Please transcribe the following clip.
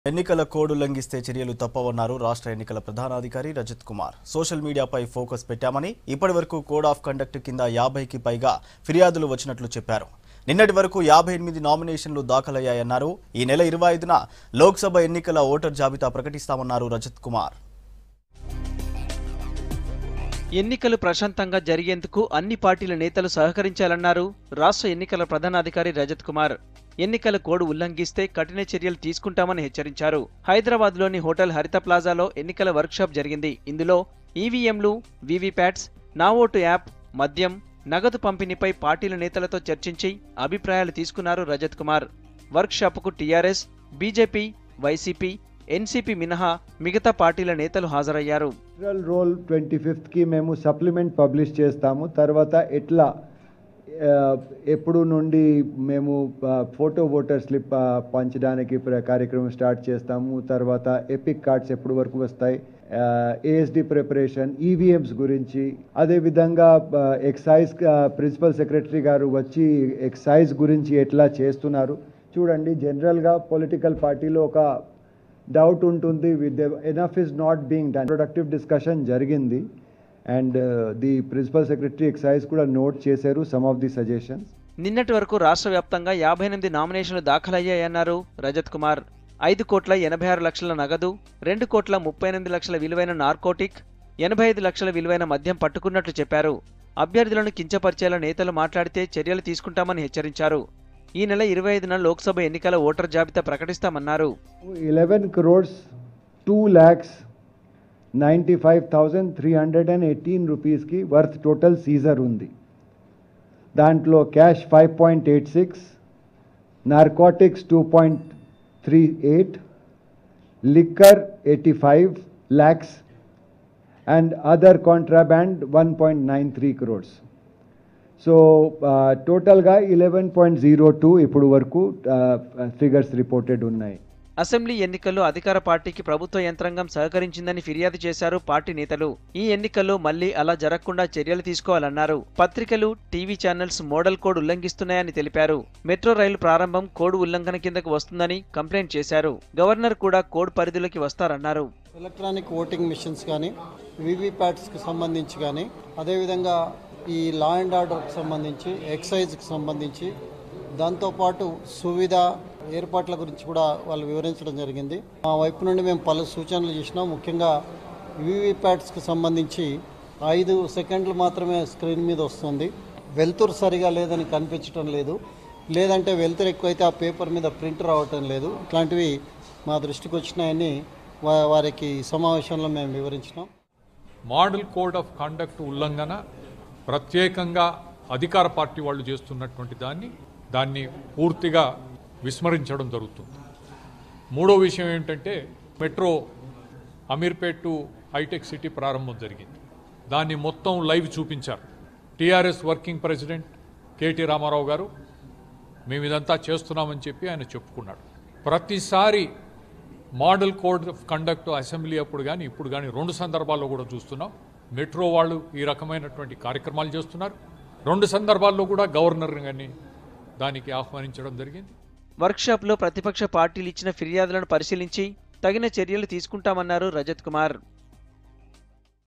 ఎన్నికల కోడ్ ఉల్లంఘిస్తే చర్యలు తప్పవన్నారు రాష్ట్ర ఎన్నికల ప్రధానాధికారి రజత్ కుమార్ సోషల్ మీడియాపై ఫోకస్ పెట్టామని ఇప్పటి వరకు కోడ్ ఆఫ్ కండక్ట్ కింద యాభైకి పైగా ఫిర్యాదులు వచ్చినట్లు చెప్పారు నిన్నటి వరకు యాభై ఎనిమిది నామినేషన్లు దాఖలయ్యాయన్నారు ఈ నెల ఇరవై ఐదున లోక్సభ ఎన్నికల ఓటర్ జాబితా ప్రకటిస్తామన్నారు రజత్ కుమార్ ఎన్నికలు ప్రశాంతంగా జరిగేందుకు అన్ని పార్టీల నేతలు సహకరించాలన్నారు రాష్ట్ర ఎన్నికల ప్రధానాధికారి రజత్ కుమార్ ఎన్నికల కోడ్ ఉల్లంఘిస్తే కఠిన చర్యలు తీసుకుంటామని హెచ్చరించారు హైదరాబాద్లోని హోటల్ హరిత ప్లాజాలో ఎన్నికల వర్క్షాప్ జరిగింది ఇందులో ఈవీఎంలు వీవీప్యాట్స్ నా ఓటు యాప్ మద్యం నగదు పంపిణీపై పార్టీల నేతలతో చర్చించి అభిప్రాయాలు తీసుకున్నారు రజత్ కుమార్ వర్క్షాప్కు టీఆర్ఎస్ బీజేపీ వైసీపీ ఎన్సీపీ మినహా మిగతా పార్టీల నేతలు హాజరయ్యారు జనరల్ రోల్ ట్వంటీ ఫిఫ్త్కి మేము సప్లిమెంట్ పబ్లిష్ చేస్తాము తర్వాత ఎట్లా ఆ, ఎప్పుడు నుండి మేము ఆ, ఫోటో ఓటర్ స్లిప్ ఆ, పంచడానికి ప్ర- కార్యక్రమం స్టార్ట్ చేస్తాము తర్వాత ఎపిక్ కార్డ్స్ ఎప్పుడు వరకు వస్తాయి ఏఎస్డి ప్రిపరేషన్ ఈవీఎంస్ గురించి అదేవిధంగా ఆ, ఎక్సైజ్ ఆ, ప్రిన్సిపల్ సెక్రటరీ గారు వచ్చి ఎక్సైజ్ గురించి ఎట్లా చేస్తున్నారు చూడండి జనరల్గా పొలిటికల్ పార్టీలో ఒక డౌట్ ఉంటుంది with enough is not being done productive discussion జరిగింది and the principal secretary excise కూడా నోట్ చేశారు సమ్ ఆఫ్ ది సజెషన్స్ నిన్నటి వరకు రాష్ట్ర వ్యాప్తంగా యాభై ఎనిమిది నామినేషన్లు దాఖలయ్యాయన్నారు రజత్ కుమార్ ఐదు కోట్ల ఎనభై ఆరు లక్షల నగదు రెండు కోట్ల ముప్పై ఎనిమిది లక్షల విలువైన నార్కోటిక్ ఎనభై ఐదు లక్షల విలువైన మద్యం పట్టుకున్నట్లు చెప్పారు అభ్యర్థులను కించపరిచేలా నేతలు మాట్లాడితే చర్యలు తీసుకుంటామని హెచ్చరించారు ఈ నెల ఇరవై ఐదున లోక్సభ ఎన్నికల ఓటర్ జాబితా ప్రకటిస్తామన్నారు eleven crores two lakhs ninety five thousand three hundred and eighteen రూపీస్కి వర్త్ టోటల్ సీజర్ ఉంది దాంట్లో cash five point eight six narcotics two point three eight liquor eighty five lakhs and other contraband one point nine three crores so టోటల్గా eleven point zero two ఇప్పుడు వరకు figures reported ఉన్నాయి assembly ఎన్నికల్లో అధికార పార్టీకి ప్రభుత్వ యంత్రాంగం సహకరించిందని ఫిర్యాదు చేశారు పార్టీ నేతలు ఈ ఎన్నికల్లో మళ్లీ అలా జరగకుండా చర్యలు తీసుకోవాలన్నారు పత్రికలు టీవీ ఛానల్స్ మోడల్ కోడ్ ఉల్లంఘిస్తున్నాయని తెలిపారు మెట్రో రైలు ప్రారంభం కోడ్ ఉల్లంఘన కిందకు వస్తుందని కంప్లైంట్ చేశారు గవర్నర్ కూడా కోడ్ పరిధిలోకి వస్తారన్నారు ఎలక్ట్రానిక్ ఓటింగ్ మిషన్స్ కానీ వీవీప్యాట్స్కి సంబంధించి కానీ అదేవిధంగా ఈ లా అండ్ ఆర్డర్కి సంబంధించి ఎక్సైజ్కి సంబంధించి దాంతోపాటు సువిధ ఏర్పాట్ల గురించి కూడా వాళ్ళు వివరించడం జరిగింది మా వైపు నుండి మేము పలు సూచనలు చేసినాం ముఖ్యంగా వీవీప్యాట్స్కి సంబంధించి ఐదు సెకండ్లు మాత్రమే స్క్రీన్ మీద వస్తుంది వెలుతురు సరిగా లేదని కనిపించడం లేదు లేదంటే వెలుతురు ఎక్కువైతే ఆ పేపర్ మీద ప్రింట్ రావటం లేదు ఇట్లాంటివి మా దృష్టికి వచ్చినాయని వా- వారికి ఈ సమావేశంలో మేము వివరించినాం మోడల్ కోడ్ ఆఫ్ కండక్ట్ ఉల్లంఘన ప్రత్యేకంగా అధికార పార్టీ వాళ్ళు చేస్తున్నటువంటి దాన్ని దాన్ని పూర్తిగా విస్మరించడం జరుగుతుంది మూడో విషయం ఏంటంటే మెట్రో అమీర్పేట్ టు హైటెక్ సిటీ ప్రారంభం జరిగింది దాన్ని మొత్తం లైవ్ చూపించారు TRS working president KT Rama Rao గారు మేము ఇదంతా చేస్తున్నామని చెప్పి ఆయన చెప్పుకున్నాడు ప్రతిసారి model code of conduct assembly అప్పుడు కానీ ఇప్పుడు కానీ రెండు సందర్భాల్లో కూడా చూస్తున్నాం మెట్రో వాళ్ళు ఈ రకమైనటువంటి కార్యక్రమాలు చేస్తున్నారు రెండు సందర్భాల్లో కూడా గవర్నర్ కానీ దానికి ఆహ్వానించడం జరిగింది వర్క్షాప్లో ప్రతిపక్ష పార్టీలు ఇచ్చిన ఫిర్యాదులను పరిశీలించి తగిన చర్యలు తీసుకుంటామన్నారు రజత్ కుమార్